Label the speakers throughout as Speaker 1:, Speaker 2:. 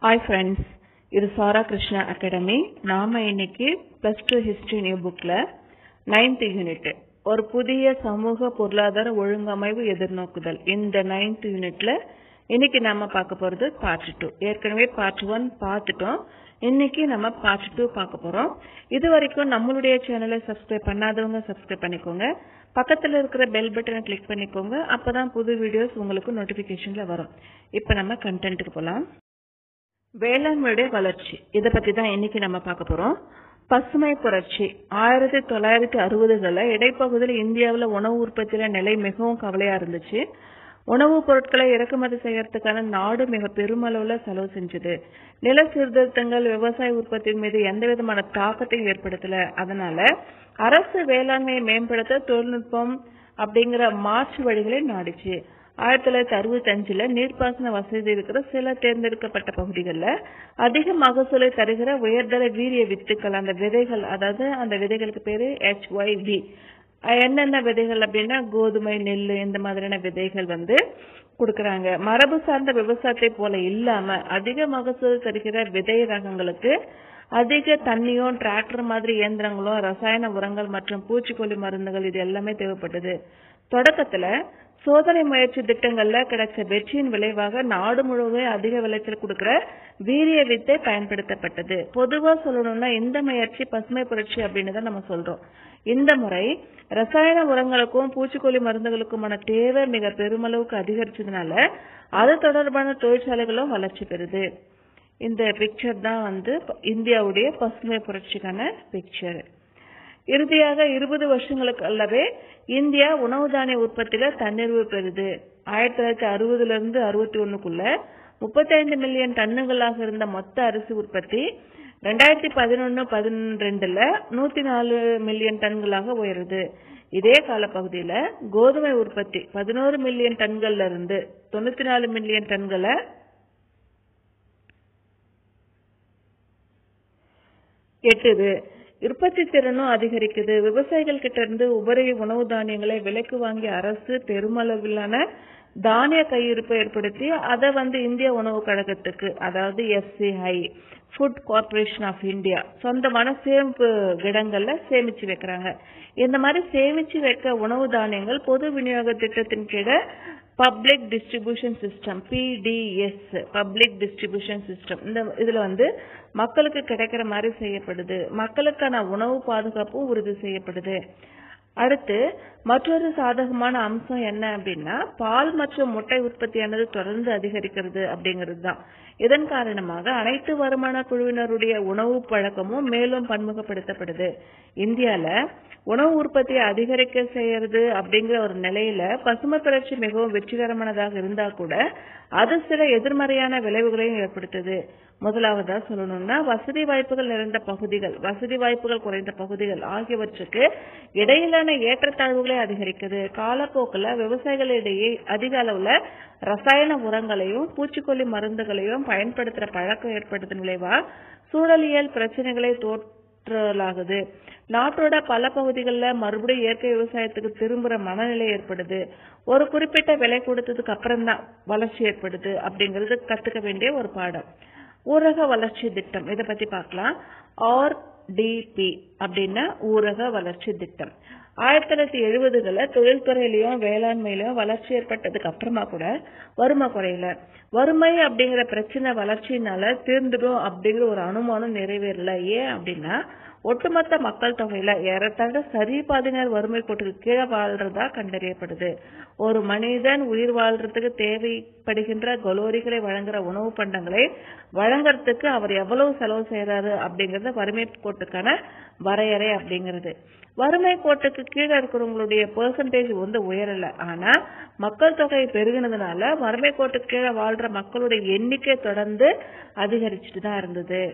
Speaker 1: hi friends இது சாரா Krishna academy நாம இன்னைக்கு பிளஸ் டூ ஹிஸ்டரி நியூ புக்ல நைன்த் யூனிட் ஒரு புதிய சமூக பொருளாதார ஒழுங்கமைவு எதிர்நோக்குதல் இந்த நைன்த் யூனிட்ல இன்னைக்கு நாம பார்க்க போறது பார்ட் டூ ஏற்கனவே பார்ட் ஒன் பார்த்துட்டோம் இன்னைக்கு நம்ம பார்ட் டூ பார்க்க போறோம் இது வரைக்கும் நம்மளுடைய சேனலை சப்ஸ்கிரைப் பண்ணாதவங்க சப்ஸ்கிரைப் பண்ணிக்கோங்க பக்கத்துல இருக்கிற பெல் பட்டனை கிளிக் பண்ணிக்கோங்க அப்பதான் புது வீடியோஸ் உங்களுக்கு நோட்டிபிகேஷன்ல வரும் இப்ப நம்ம கண்டென்ட்டுக்கு போலாம் வேளாண்மையுடைய வளர்ச்சி இத பத்தி தான் இன்னைக்கு நம்ம பார்க்க போறோம் பசுமை புரட்சி ஆயிரத்தி தொள்ளாயிரத்தி அறுபதுகளில் இடைப்பகுதியில் இந்தியாவில் உணவு உற்பத்தியில நிலை மிகவும் கவலையா இருந்துச்சு உணவுப் பொருட்களை இறக்குமதி செய்யறதுக்கான நாடு மிக பெருமளவுல செலவு செஞ்சது நில சீர்திருத்தங்கள் விவசாய உற்பத்தியின் மீது எந்த விதமான தாக்கத்தையும் ஏற்படுத்தல அதனால அரசு வேளாண்மையை மேம்படுத்த தொழில்நுட்பம் அப்படிங்கிற மாற்று வழிகளை நாடிச்சு ஆயிரத்தி தொள்ளாயிரத்தி அறுபத்தி அஞ்சுல நீர்ப்பாசன வசதி இருக்கிற சில தேர்ந்தெடுக்கப்பட்ட பகுதிகளில் அதிக மகசூலை தருகிற உயர்தர வீரிய வித்துக்கள் அந்த விதைகள் அதாவது அந்த விதைகளுக்கு பேரு ஹெச் ஒய் வி என்னென்ன விதைகள் அப்படின்னா கோதுமை நெல் இந்த மாதிரியான விதைகள் வந்து கொடுக்கறாங்க மரபு சார்ந்த விவசாயத்தை போல இல்லாம அதிக மகசூல் தருகிற விதை ரகங்களுக்கு அதிக தண்ணியும் டிராக்டர் மாதிரி இயந்திரங்களும் ரசாயன உரங்கள் மற்றும் பூச்சிக்கொல்லி மருந்துகள் இது எல்லாமே தேவைப்பட்டது தொடக்கத்துல சோதனை முயற்சி திட்டங்கள்ல கிடைச்ச வெற்றியின் விளைவாக நாடு முழுவதும் அதிக விளைச்சல் கொடுக்கிற வீரிய வித்தை பயன்படுத்தப்பட்டது பொதுவா சொல்லணும்னா இந்த முயற்சி பசுமை புரட்சி அப்படின்னு தான் நம்ம சொல்றோம் இந்த முறை ரசாயன உரங்களுக்கும் பூச்சிக்கொல்லி மருந்துகளுக்குமான தேவை மிக பெருமளவுக்கு அதிகரிச்சதுனால அது தொடர்பான தொழிற்சாலைகளும் வளர்ச்சி பெறுது இந்த பிக்சர் தான் வந்து இந்தியாவுடைய பசுமை புரட்சிக்கான பிக்சர் இறுதியாக இருபது வருஷங்களுக்கு அல்லவே இந்தியா உணவு தானிய உற்பத்தியில தன்னிறைவு பெறுது ஆயிரத்தி தொள்ளாயிரத்தி அறுபதுல இருந்து அறுபத்தி ஒண்ணுக்குள்ள முப்பத்தைந்து மில்லியன் டன்னுகளாக இருந்த மொத்த அரிசி உற்பத்தி ரெண்டாயிரத்தி பதினொன்னு பதினெண்டுல நூத்தி நாலு மில்லியன் டன்களாக உயருது இதே காலப்பகுதியில கோதுமை உற்பத்தி பதினோரு மில்லியன் டன்கள்ல இருந்து தொண்ணூத்தி நாலு மில்லியன் டன்களை எட்டுது உற்பத்தி திறனும் அதிகரிக்குது விவசாயிகள் கிட்ட இருந்து உபரி உணவு தானியங்களை விலைக்கு வாங்கிய அரசு பெருமளவிலான தானிய கையிருப்பை ஏற்படுத்தி அதை வந்து இந்திய உணவு கழகத்துக்கு அதாவது FCI food corporation of India சொந்தமான சேமிப்பு கிடங்கள்ல சேமிச்சு வைக்கிறாங்க இந்த மாதிரி சேமிச்சு வைக்க உணவு தானியங்கள் பொது விநியோக திட்டத்தின் கீழே public distribution system PDS public distribution system இந்த இதுல வந்து மக்களுக்கு கிடைக்கிற மாதிரி செய்யப்படுது மக்களுக்கான உணவு பாதுகாப்பும் உறுதி செய்யப்படுது அடுத்து மற்றொரு சாதகமான அம்சம் என்ன அப்படின்னா பால் மற்றும் முட்டை உற்பத்தியானது தொடர்ந்து அதிகரிக்கிறது அப்படிங்கிறது தான் இதன் காரணமாக அனைத்து வருமான குழுவினருடைய உணவு பழக்கமும் மேலும் பன்முகப்படுத்தப்படுது இந்தியால உணவு உற்பத்தியை அதிகரிக்க செய்யறது அப்படிங்கிற ஒரு நிலையில பசுமை புரட்சி மிகவும் வெற்றிகரமானதாக இருந்தா கூட அது சில எதிர்மறையான விளைவுகளையும் ஏற்படுத்துது முதலாவதா சொல்லணும்னா வசதி வாய்ப்புகள் நிறைந்த பகுதிகள் வசதி வாய்ப்புகள் குறைந்த பகுதிகள் ஆகியவற்றுக்கு இடையிலான ஏற்றத்தாழ்வுகளை அதிகரிக்குது காலப்போக்கில் விவசாயிகளிடையே அதிக அளவுல ரசாயன உரங்களையும் பூச்சிக்கொல்லி மருந்துகளையும் பயன்படுத்துற பழக்கம் ஏற்படுத்தும் விளைவா சூழலியல் பிரச்சனைகளை தோற்றலாகுது நாட்டோட பல பகுதிகளில் மறுபடியும் இயற்கை விவசாயத்துக்கு திரும்புற மனநிலை ஏற்படுது ஒரு குறிப்பிட்ட விலை கொடுத்ததுக்கு அப்புறம் தான் வளர்ச்சி ஏற்படுது அப்படிங்கிறது கத்துக்க வேண்டிய ஒரு பாடம் ஊரக வளர்ச்சி திட்டம் இதை பத்தி பார்க்கலாம் ஆர்டிபி அப்படின்னா ஊரக வளர்ச்சி திட்டம் ஆயிரத்தி தொள்ளாயிரத்தி எழுபதுகளில் தொழில்துறையிலையும் வேளாண்மையிலையும் வளர்ச்சி ஏற்பட்டதுக்கு அப்புறமா கூட வறுமை குறையல வறுமை அப்படிங்கிற பிரச்சனை வளர்ச்சினால தீர்ந்துடும் அப்படிங்கிற ஒரு அனுமானம் நிறைவேறல ஏன் அப்படின்னா ஒட்டுமொத்த மக்கள் தொகையில ஏறத்தாழ சரி பாதினர் வறுமை கோட்டுக்கு கீழே வாழ்றதா கண்டறியப்படுது ஒரு மனிதன் உயிர் வாழ்றதுக்கு தேவைப்படுகின்ற கலோரிகளை வழங்குற உணவு பண்டங்களை வழங்குறதுக்கு அவர் எவ்வளவு செலவு செய்யறாரு அப்படிங்கறது வறுமை கோட்டுக்கான வரையறை அப்படிங்கிறது வறுமை கோட்டுக்கு கீழே இருக்கிறவங்களுடைய பெர்சன்டேஜ் வந்து உயரல ஆனா மக்கள் தொகை பெருகினதுனால வறுமை கோட்டுக்கு கீழே வாழ்ற மக்களுடைய எண்ணிக்கை தொடர்ந்து அதிகரிச்சுட்டு தான் இருந்தது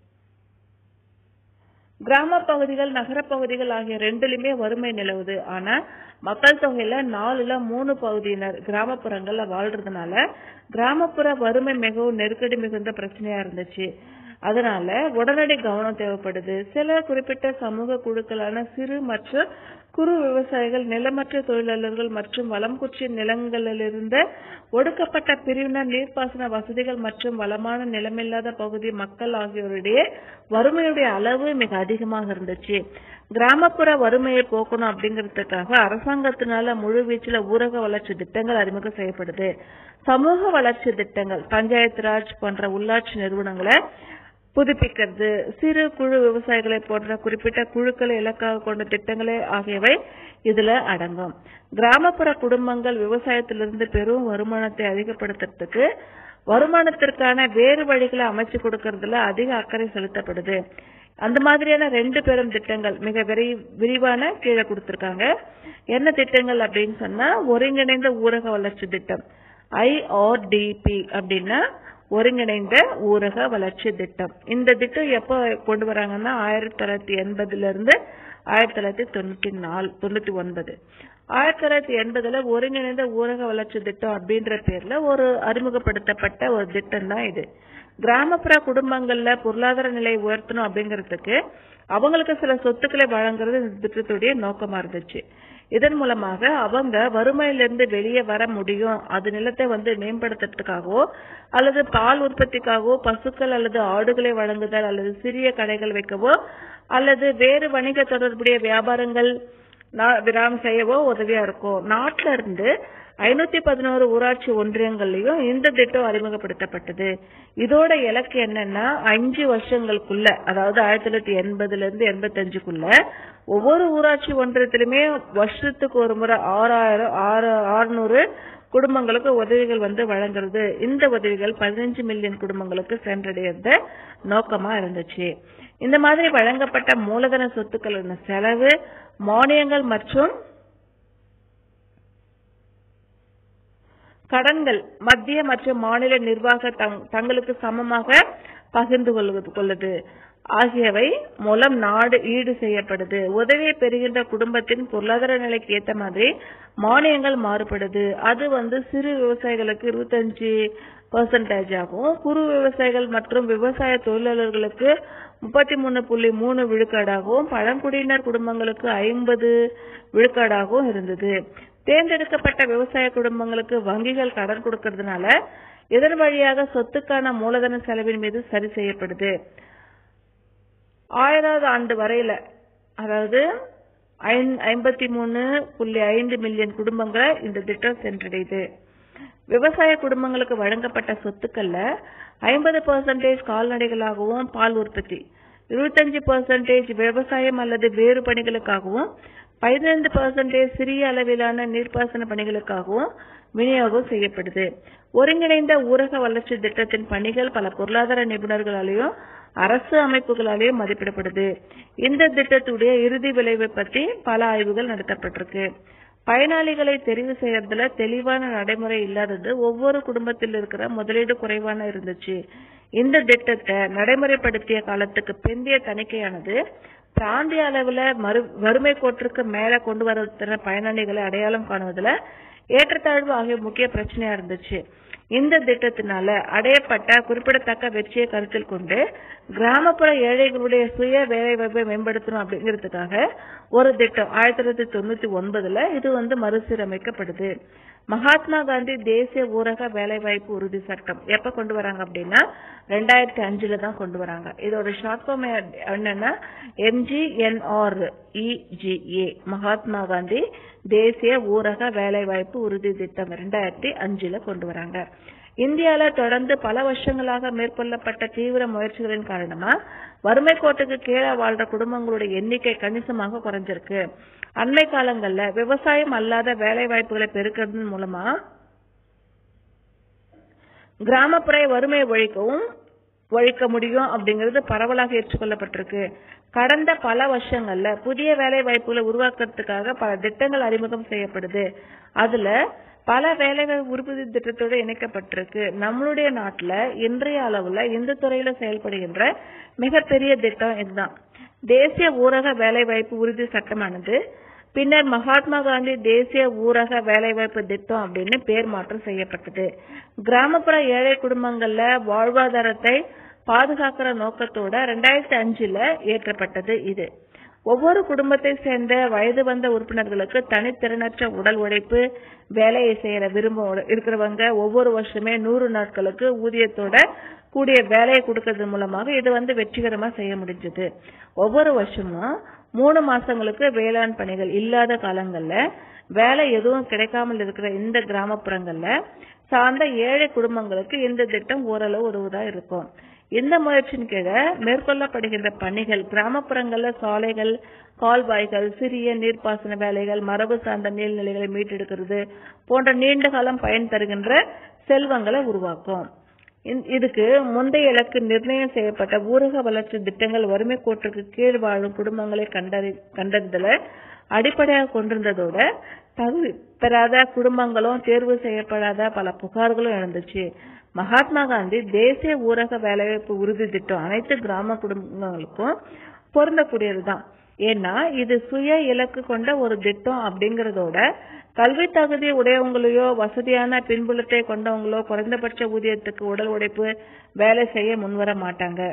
Speaker 1: கிராம பகுதிகள் நகரப்பகுதிகள் ஆகிய ரெண்டுலயுமே வறுமை நிலவுது ஆனா மக்கள் தொகையில நாலுல மூணு பகுதியினர் கிராமப்புறங்கள்ல வாழ்றதுனால கிராமப்புற வறுமை மிகவும் நெருக்கடி மிகுந்த பிரச்சனையா இருந்துச்சு அதனால உடனடி கவனம் தேவைப்படுது சில குறிப்பிட்ட சமூக குழுக்களான சிறு மற்றும் குறு விவசாயிகள் நிலமற்ற தொழிலாளர்கள் மற்றும் வளம் குற்றிய நிலங்களிலிருந்த ஒடுக்கப்பட்ட பிரிவினர் நீர்ப்பாசன வசதிகள் மற்றும் வளமான நிலமில்லாத பகுதி மக்கள் ஆகியோருடைய வறுமையுடைய அளவு மிக அதிகமாக இருந்துச்சு கிராமப்புற வறுமையை போக்கணும் அப்படிங்கிறதுக்காக அரசாங்கத்தினால முழு வீச்சுல ஊரக வளர்ச்சி திட்டங்கள் அறிமுகம் செய்யப்படுது சமூக வளர்ச்சி திட்டங்கள் பஞ்சாயத்து ராஜ் போன்ற உள்ளாட்சி நிறுவனங்களை புதுப்பிக்கிறது சிறு குழு விவசாயிகளை போன்ற குறிப்பிட்ட குழுக்களை இலக்காக கொண்ட திட்டங்களே ஆகியவை இதுல அடங்கும் கிராமப்புற குடும்பங்கள் விவசாயத்திலிருந்து பெரும் வருமானத்தை அதிகப்படுத்துறதுக்கு வருமானத்திற்கான வேறு வழிகளை அமைச்சு கொடுக்கறதுல அதிக அக்கறை செலுத்தப்படுது அந்த மாதிரியான ரெண்டு பெரும் திட்டங்கள் மிக விரை விரிவான கீழே கொடுத்திருக்காங்க என்ன திட்டங்கள் அப்படின்னு சொன்னா ஒருங்கிணைந்த ஊரக வளர்ச்சி திட்டம் ஐஆர்டிபி அப்படின்னா ஒருங்கிணைந்த ஊரக வளர்ச்சி திட்டம் இந்த திட்டம் எப்போ கொண்டு வராங்கன்னா ஆயிரத்தி தொள்ளாயிரத்தி எண்பதுல இருந்து ஆயிரத்தி தொள்ளாயிரத்தி தொண்ணூத்தி நாலு தொண்ணூத்தி ஒன்பது ஆயிரத்தி தொள்ளாயிரத்தி எண்பதுல ஒருங்கிணைந்த ஊரக வளர்ச்சி திட்டம் அப்படின்ற பேர்ல ஒரு அறிமுகப்படுத்தப்பட்ட ஒரு திட்டம் தான் இது கிராமப்புற குடும்பங்கள்ல பொருளாதார நிலையை உயர்த்தணும் அப்படிங்கிறதுக்கு அவங்களுக்கு சில சொத்துக்களை வழங்குறது இந்த திட்டத்துடைய நோக்கமா இருந்துச்சு இதன் மூலமாக அவங்க வறுமையிலிருந்து வெளியே வர முடியும் அது நிலத்தை வந்து மேம்படுத்துறதுக்காகவோ அல்லது பால் உற்பத்திக்காகவோ பசுக்கள் அல்லது ஆடுகளை வழங்குதல் அல்லது சிறிய கடைகள் வைக்கவோ அல்லது வேறு வணிக தொடர்புடைய வியாபாரங்கள் விராம் செய்யவோ உதவியா இருக்கும் நாட்டில இருந்து ஐநூத்தி பதினோரு ஊராட்சி ஒன்றியங்கள்லயும் இந்த திட்டம் அறிமுகப்படுத்தப்பட்டது இதோட இலக்கு என்னன்னா அஞ்சு வருஷங்களுக்குள்ள அதாவது ஆயிரத்தி தொள்ளாயிரத்தி எண்பதுல இருந்து எண்பத்தஞ்சுக்குள்ள ஒவ்வொரு ஊராட்சி ஒன்றியத்திலுமே வருஷத்துக்கு ஒரு முறை ஆறாயிரம் ஆறு ஆறுநூறு குடும்பங்களுக்கு உதவிகள் வந்து வழங்குறது இந்த உதவிகள் பதினஞ்சு மில்லியன் குடும்பங்களுக்கு சென்றடையத நோக்கமா இருந்துச்சு இந்த மாதிரி வழங்கப்பட்ட மூலதன சொத்துக்களின் செலவு மானியங்கள் மற்றும் கடன்கள் மத்திய மற்றும் மாநில நிர்வாக தங்களுக்கு சமமாக பகிர்ந்து கொள்வது ஆகியவை மூலம் நாடு ஈடு செய்யப்படுது உதவியை பெறுகின்ற குடும்பத்தின் பொருளாதார நிலைக்கு ஏத்த மாதிரி மானியங்கள் மாறுபடுது அது வந்து சிறு விவசாயிகளுக்கு இருபத்தஞ்சு பர்சன்டேஜ் ஆகும் குறு விவசாயிகள் மற்றும் விவசாய தொழிலாளர்களுக்கு முப்பத்தி மூணு புள்ளி மூணு விழுக்காடாகவும் பழங்குடியினர் குடும்பங்களுக்கு ஐம்பது விழுக்காடாகவும் இருந்தது தேர்ந்தெடுக்கப்பட்ட விவசாய குடும்பங்களுக்கு வங்கிகள் கடன் கொடுக்கறதுனால இதன் வழியாக சொத்துக்கான மூலதன செலவின் மீது சரி செய்யப்படுது ஆயிராவது ஆண்டு வரையில அதாவது ஐம்பத்தி மூணு புள்ளி ஐந்து மில்லியன் குடும்பங்களை இந்த திட்டம் சென்றடையுது விவசாய குடும்பங்களுக்கு வழங்கப்பட்ட சொத்துக்கள்ல ஐம்பது பர்சன்டேஜ் கால்நடைகளாகவும் பால் உற்பத்தி இருபத்தஞ்சு பர்சன்டேஜ் விவசாயம் அல்லது வேறு பணிகளுக்காகவும் பதினைந்து பர்சன்டேஜ் சிறிய அளவிலான நீர்ப்பாசன பணிகளுக்காகவும் விநியோகம் செய்யப்படுது ஒருங்கிணைந்த ஊரக வளர்ச்சி திட்டத்தின் பணிகள் பல பொருளாதார நிபுணர்களாலேயும் அரசு அமைப்புகளாலேயும் மதிப்பிடப்படுது இந்த திட்டத்துடைய இறுதி விளைவை பற்றி பல ஆய்வுகள் நடத்தப்பட்டிருக்கு பயனாளிகளை தெரிவு செய்யறதுல தெளிவான நடைமுறை இல்லாதது ஒவ்வொரு குடும்பத்தில் இருக்கிற முதலீடு குறைவான இருந்துச்சு இந்த திட்டத்தை நடைமுறைப்படுத்திய காலத்துக்கு பிந்தைய தணிக்கையானது பிராந்திய அளவுல மறு வறுமை கோட்டிற்கு மேல கொண்டு வர பயனாளிகளை அடையாளம் காணுவதுல ஏற்றத்தாழ்வு ஆகிய முக்கிய பிரச்சனையா இருந்துச்சு இந்த திட்டத்தினால அடையப்பட்ட குறிப்பிடத்தக்க வெற்றியை கருத்தில் கொண்டு கிராமப்புற ஏழைகளுடைய சுய வேலைவாய்ப்பை மேம்படுத்தணும் அப்படிங்கிறதுக்காக ஒரு திட்டம் ஆயிரத்தி தொள்ளாயிரத்தி தொண்ணூத்தி ஒன்பதுல இது வந்து மறுசீரமைக்கப்படுது மகாத்மா காந்தி தேசிய ஊரக வேலைவாய்ப்பு உறுதி சட்டம் எப்ப கொண்டு வராங்க அப்படின்னா ரெண்டாயிரத்தி அஞ்சுல தான் கொண்டு வராங்க இதோட ஷார்ட் ஃபார்ம் என்னன்னா எம்ஜிஎன்ஆர் இஜிஏ மகாத்மா காந்தி தேசிய ஊரக வேலைவாய்ப்பு உறுதி திட்டம் ரெண்டாயிரத்தி அஞ்சுல கொண்டு வராங்க இந்தியால தொடர்ந்து பல வருஷங்களாக மேற்கொள்ளப்பட்ட தீவிர முயற்சிகளின் காரணமா வறுமை கோட்டுக்கு கீழே வாழ்ற குடும்பங்களுடைய எண்ணிக்கை கணிசமாக குறைஞ்சிருக்கு அண்மை காலங்கள்ல விவசாயம் அல்லாத வேலை வாய்ப்புகளை பெருக்கிறதன் மூலமா கிராமப்புற வறுமையை ஒழிக்கவும் ஒழிக்க முடியும் அப்படிங்கிறது பரவலாக ஏற்றுக்கொள்ளப்பட்டிருக்கு கடந்த பல வருஷங்கள்ல புதிய வேலை வாய்ப்புகளை உருவாக்குறதுக்காக பல திட்டங்கள் அறிமுகம் செய்யப்படுது அதுல பல வேலைவாய்ப்பு உறுதி திட்டத்தோடு இணைக்கப்பட்டிருக்கு நம்மளுடைய நாட்டுல இன்றைய அளவுல இந்த துறையில செயல்படுகின்ற மிகப்பெரிய திட்டம் இதுதான் தேசிய ஊரக வேலைவாய்ப்பு உறுதி சட்டமானது பின்னர் மகாத்மா காந்தி தேசிய ஊரக வேலைவாய்ப்பு திட்டம் அப்படின்னு பேர் மாற்றம் செய்யப்பட்டது கிராமப்புற ஏழை குடும்பங்கள்ல வாழ்வாதாரத்தை பாதுகாக்கிற நோக்கத்தோட ரெண்டாயிரத்தி அஞ்சுல ஏற்றப்பட்டது இது ஒவ்வொரு குடும்பத்தை சேர்ந்த வயது வந்த உறுப்பினர்களுக்கு தனித்திறனற்ற உடல் உழைப்பு வேலையை செய்யற விரும்ப இருக்கிறவங்க ஒவ்வொரு வருஷமே நூறு நாட்களுக்கு ஊதியத்தோட கூடிய வேலையை கொடுக்கறது மூலமாக இது வந்து வெற்றிகரமா செய்ய முடிஞ்சது ஒவ்வொரு வருஷமும் மூணு மாசங்களுக்கு வேளாண் பணிகள் இல்லாத காலங்கள்ல வேலை எதுவும் கிடைக்காமல் இருக்கிற இந்த கிராமப்புறங்கள்ல சார்ந்த ஏழை குடும்பங்களுக்கு இந்த திட்டம் ஓரளவு உதவுதா இருக்கும் இந்த முயற்சியின் கீழே மேற்கொள்ளப்படுகின்ற பணிகள் கிராமப்புறங்கள்ல சாலைகள் கால்வாய்கள் சிறிய நீர்ப்பாசன வேலைகள் மரபு சார்ந்த நீர்நிலைகளை மீட்டெடுக்கிறது போன்ற நீண்ட காலம் பயன் தருகின்ற செல்வங்களை உருவாக்கும் இதுக்கு முந்தைய இலக்கு நிர்ணயம் செய்யப்பட்ட ஊரக வளர்ச்சி திட்டங்கள் வறுமை கோட்டுக்கு கீழ் வாழும் குடும்பங்களை கண்டறி கண்டறிதல அடிப்படையாக கொண்டிருந்ததோட தகுதி பெறாத குடும்பங்களும் தேர்வு செய்யப்படாத பல புகார்களும் எழுந்துச்சு மகாத்மா காந்தி தேசிய ஊரக வேலைவாய்ப்பு உறுதி திட்டம் அனைத்து கிராம குடும்பங்களுக்கும் பொருந்தக்கூடியதுதான் ஏன்னா இது சுய இலக்கு கொண்ட ஒரு திட்டம் அப்படிங்கறதோட கல்வி தகுதி உடையவங்களையோ வசதியான பின்புலத்தை கொண்டவங்களோ குறைந்தபட்ச ஊதியத்துக்கு உடல் உழைப்பு வேலை செய்ய முன்வர மாட்டாங்க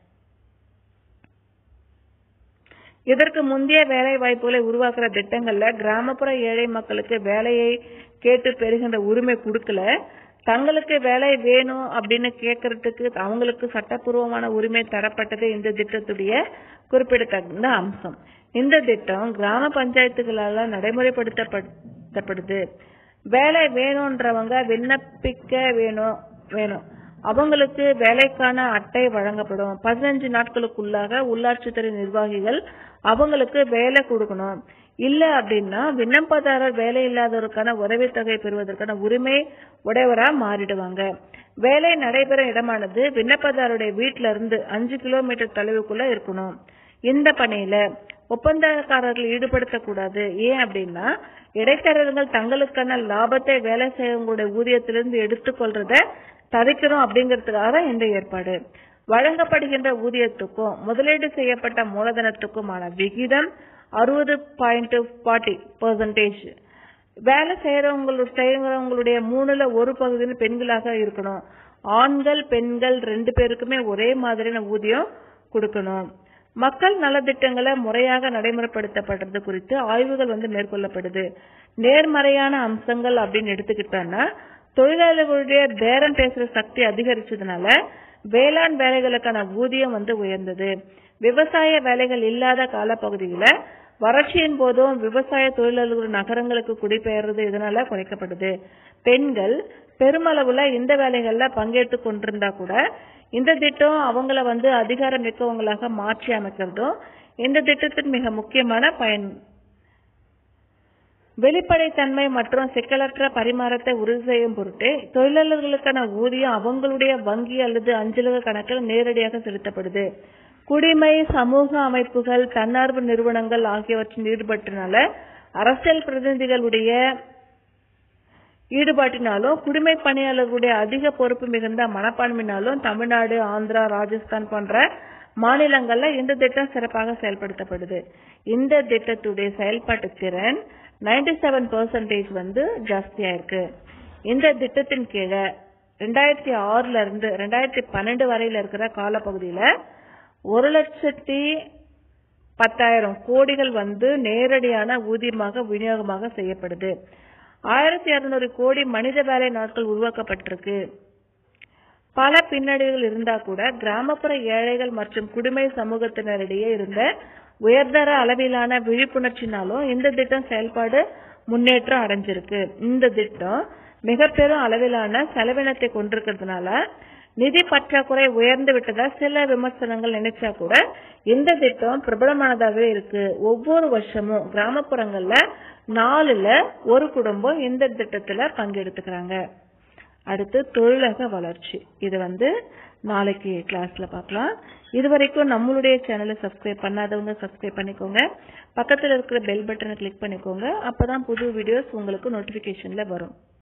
Speaker 1: இதற்கு முந்தைய வேலை வாய்ப்புகளை உருவாக்குற திட்டங்கள்ல கிராமப்புற ஏழை மக்களுக்கு வேலையை கேட்டு பெறுகின்ற உரிமை கொடுக்கல தங்களுக்கு வேலை வேணும் அப்படின்னு கேட்கறதுக்கு அவங்களுக்கு சட்டப்பூர்வமான உரிமை தரப்பட்டது இந்த திட்டத்துடைய குறிப்பிடத்தகுந்த அம்சம் இந்த திட்டம் கிராம பஞ்சாயத்துகளால நடைமுறைப்படுத்தப்படுது வேலை வேணும்ன்றவங்க விண்ணப்பிக்க வேணும் வேணும் அவங்களுக்கு வேலைக்கான அட்டை வழங்கப்படும் பதினஞ்சு நாட்களுக்குள்ளாக உள்ளாட்சித்துறை நிர்வாகிகள் அவங்களுக்கு வேலை கொடுக்கணும் இல்ல அப்படின்னா விண்ணப்பதாரர் வேலை இல்லாதவருக்கான உதவித்தொகை பெறுவதற்கான உரிமை உடையவரா மாறிடுவாங்க வேலை நடைபெறும் இடமானது விண்ணப்பதாருடைய வீட்டில இருந்து அஞ்சு கிலோமீட்டர் தொலைவுக்குள்ள இருக்கணும் இந்த பணியில ஒப்பந்தக்காரர்கள் ஈடுபடுத்தக்கூடாது ஏன் அப்படின்னா இடைத்தரகர்கள் தங்களுக்கான லாபத்தை வேலை செய்யவங்களுடைய ஊதியத்திலிருந்து எடுத்துக்கொள்றத தவிர்க்கணும் அப்படிங்கறதுக்காக தான் இந்த ஏற்பாடு வழங்கப்படுகின்ற ஊதியத்துக்கும் முதலீடு செய்யப்பட்ட மூலதனத்துக்குமான விகிதம் அறுபது பாயிண்ட் ஃபார்ட்டி பெர்சன்டேஜ் வேலை செய்யறவங்களோட செய்யறவங்களுடைய மூணுல ஒரு பகுதியில் பெண்களாக இருக்கணும் ஆண்கள் பெண்கள் ரெண்டு பேருக்குமே ஒரே மாதிரியான ஊதியம் கொடுக்கணும் மக்கள் நலத்திட்டங்களை முறையாக நடைமுறைப்படுத்தப்படுறது குறித்து ஆய்வுகள் வந்து மேற்கொள்ளப்படுது நேர்மறையான அம்சங்கள் அப்படின்னு எடுத்துக்கிட்டோம்னா தொழிலாளர்களுடைய பேரம் பேசுற சக்தி அதிகரிச்சதுனால வேளாண் வேலைகளுக்கான ஊதியம் வந்து உயர்ந்தது விவசாய வேலைகள் இல்லாத காலப்பகுதியில வறட்சியின் போதும் விவசாய தொழிலாளர்கள் நகரங்களுக்கு குடிபெயர்றது இதனால குறைக்கப்படுது பெண்கள் பெருமளவுல இந்த வேலைகள்ல பங்கேற்று கொண்டிருந்தா கூட இந்த திட்டம் அவங்கள வந்து அதிகாரம் மிக்கவங்களாக மாற்றி அமைக்கிறதும் இந்த திட்டத்தின் மிக முக்கியமான பயன் வெளிப்படைத்தன்மை மற்றும் சிக்கலற்ற பரிமாறத்தை உறுதி செய்யும் பொருட்டு தொழிலாளர்களுக்கான ஊதியம் அவங்களுடைய வங்கி அல்லது அஞ்சலக கணக்கில் நேரடியாக செலுத்தப்படுது குடிமை சமூக அமைப்புகள் தன்னார்வ நிறுவனங்கள் ஆகியவற்றின் ஈடுபட்டனால அரசியல் பிரதிநிதிகளுடைய ஈடுபாட்டினாலும் குடிமை பணியாளர்களுடைய அதிக பொறுப்பு மிகுந்த மனப்பான்மையினாலும் தமிழ்நாடு ஆந்திரா ராஜஸ்தான் போன்ற மாநிலங்கள்ல இந்த திட்டம் சிறப்பாக செயல்படுத்தப்படுது இந்த திட்டத்துடைய செயல்பாட்டு திறன் நைன்டி செவன் பெர்சன்டேஜ் வந்து ஜாஸ்தியா இருக்கு இந்த திட்டத்தின் கீழே ரெண்டாயிரத்தி ஆறுல இருந்து ரெண்டாயிரத்தி பன்னெண்டு வரையில இருக்கிற காலப்பகுதியில ஒரு லட்சத்தி பத்தாயிரம் கோடிகள் வந்து நேரடியான ஊதியமாக விநியோகமாக செய்யப்படுது ஆயிரத்தி இருநூறு கோடி மனித வேலை நாட்கள் உருவாக்கப்பட்டிருக்கு பல பின்னடைவுகள் இருந்தா கூட கிராமப்புற ஏழைகள் மற்றும் குடிமை சமூகத்தினரிடையே இருந்த உயர்தர அளவிலான விழிப்புணர்ச்சினாலும் இந்த திட்டம் செயல்பாடு முன்னேற்றம் அடைஞ்சிருக்கு இந்த திட்டம் மிக பெரும் அளவிலான செலவினத்தை கொண்டிருக்கிறதுனால நிதி பற்றாக்குறை உயர்ந்து விட்டதா சில விமர்சனங்கள் நினைச்சா கூட இந்த திட்டம் பிரபலமானதாகவே இருக்கு ஒவ்வொரு வருஷமும் கிராமப்புறங்கள்ல நாலுல ஒரு குடும்பம் இந்த திட்டத்துல பங்கெடுத்துக்கிறாங்க அடுத்து தொழிலக வளர்ச்சி இது வந்து நாளைக்கு கிளாஸ்ல பார்க்கலாம் இது வரைக்கும் நம்மளுடைய சேனலை சப்ஸ்கிரைப் பண்ணாதவங்க சப்ஸ்கிரைப் பண்ணிக்கோங்க பக்கத்துல இருக்கிற பெல் பட்டனை கிளிக் பண்ணிக்கோங்க அப்பதான் புது வீடியோஸ் உங்களுக்கு நோட்டிபிகேஷன்ல வரும்